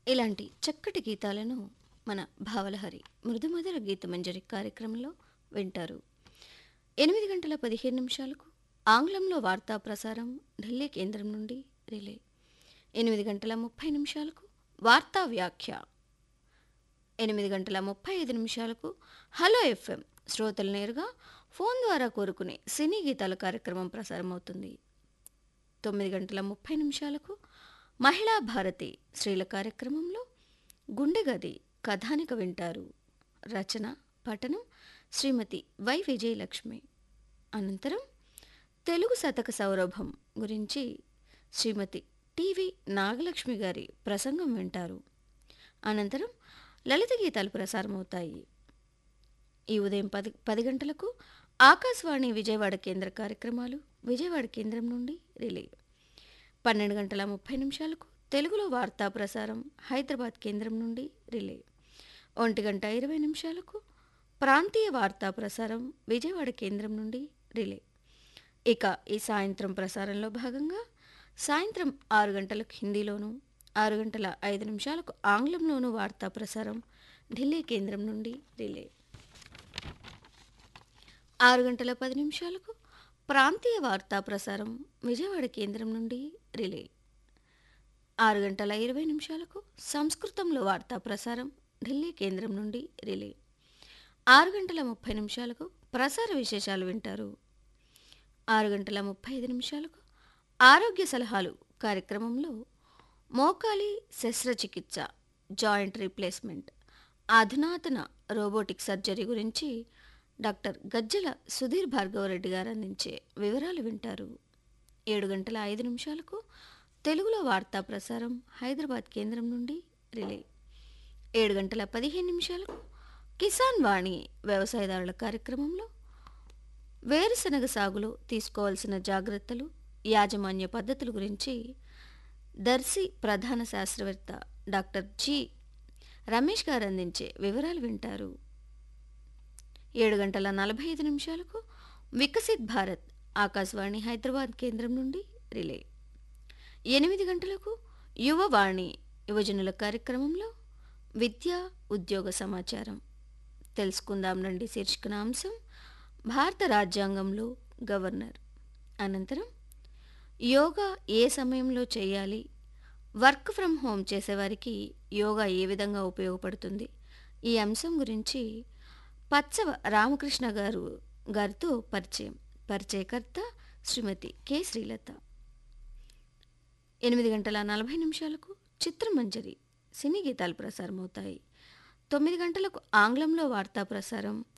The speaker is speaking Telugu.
ఇలాంటి చక్కటి గీతాలను మన భావలహరి మృదుమధుర గీతమంజరి కార్యక్రమంలో వింటారు ఎనిమిది గంటల పదిహేను నిమిషాలకు ఆంగ్లంలో వార్తా ప్రసారం ఢిల్లీ కేంద్రం నుండి రిలే ఎనిమిది గంటల ముప్పై నిమిషాలకు వార్తా వ్యాఖ్య ఎనిమిది గంటల ముప్పై ఐదు నిమిషాలకు హలో ఎఫ్ఎం శ్రోతలు నేరుగా ఫోన్ ద్వారా కోరుకునే సినీ గీతాల కార్యక్రమం ప్రసారం అవుతుంది తొమ్మిది గంటల ముప్పై నిమిషాలకు మహిళా భారతి స్త్రీల కార్యక్రమంలో గుండెగది కథానిక వింటారు రచన పఠనం శ్రీమతి వై విజయలక్ష్మి అనంతరం తెలుగు శతక సౌరభం గురించి శ్రీమతి టివి నాగలక్ష్మి గారి ప్రసంగం వింటారు అనంతరం లలిత గీతాలు ప్రసారమవుతాయి ఈ ఉదయం పది పది గంటలకు ఆకాశవాణి విజయవాడ కేంద్ర కార్యక్రమాలు విజయవాడ కేంద్రం నుండి రిలే పన్నెండు గంటల ముప్పై నిమిషాలకు తెలుగులో వార్తా ప్రసారం హైదరాబాద్ కేంద్రం నుండి రిలే ఒంటి గంట ఇరవై నిమిషాలకు ప్రాంతీయ వార్తా ప్రసారం విజయవాడ కేంద్రం నుండి రిలే ఇక ఈ సాయంత్రం ప్రసారంలో భాగంగా సాయంత్రం ఆరు గంటలకు హిందీలోను ఆరు గంటల ఐదు నిమిషాలకు ఆంగ్లంలోనూ వార్తా ప్రసారం ఢిల్లీ కేంద్రం నుండి రిలే ఆరు గంటల పది నిమిషాలకు ప్రాంతీయ వార్తా ప్రసారం విజయవాడ కేంద్రం నుండి రిలే ఆరు గంటల ఇరవై నిమిషాలకు సంస్కృతంలో వార్తా ప్రసారం ఢిల్లీ కేంద్రం నుండి రిలే ఆరు గంటల ముప్పై నిమిషాలకు ప్రసార విశేషాలు వింటారు ఆరు గంటల ముప్పై ఐదు నిమిషాలకు ఆరోగ్య సలహాలు కార్యక్రమంలో మోకాలి శస్త్రచికిత్స జాయింట్ రీప్లేస్మెంట్ అధునాతన రోబోటిక్ సర్జరీ గురించి డాక్టర్ గజ్జల సుధీర్ భార్గవరెడ్డి గారు అందించే వివరాలు వింటారు ఏడు గంటల ఐదు నిమిషాలకు తెలుగులో వార్తా ప్రసారం హైదరాబాద్ కేంద్రం నుండి రిలే ఏడు గంటల పదిహేను నిమిషాలకు కిసాన్ వాణి వ్యవసాయదారుల కార్యక్రమంలో వేరుశనగ సాగులో తీసుకోవాల్సిన జాగ్రత్తలు యాజమాన్య పద్ధతుల గురించి దర్శి ప్రధాన శాస్త్రవేత్త డాక్టర్ జి రమేష్ గారు అందించే వివరాలు వింటారు ఏడు గంటల నలభై ఐదు నిమిషాలకు వికసిత్ భారత్ ఆకాశవాణి హైదరాబాద్ కేంద్రం నుండి రిలే ఎనిమిది గంటలకు యువవాణి యువజనుల కార్యక్రమంలో విద్య ఉద్యోగ సమాచారం తెలుసుకుందాం రండి శీర్షికన అంశం భారత రాజ్యాంగంలో గవర్నర్ అనంతరం యోగా ఏ సమయంలో చేయాలి వర్క్ ఫ్రమ్ హోమ్ చేసేవారికి యోగా ఏ విధంగా ఉపయోగపడుతుంది ఈ అంశం గురించి పచ్చవ రామకృష్ణ గారు గారితో పరిచయం పరిచయకర్త శ్రీమతి కె శ్రీలత ఎనిమిది గంటల నలభై నిమిషాలకు చిత్రమంజరి సినీ గీతాలు ప్రసారమవుతాయి తొమ్మిది గంటలకు ఆంగ్లంలో వార్తా ప్రసారం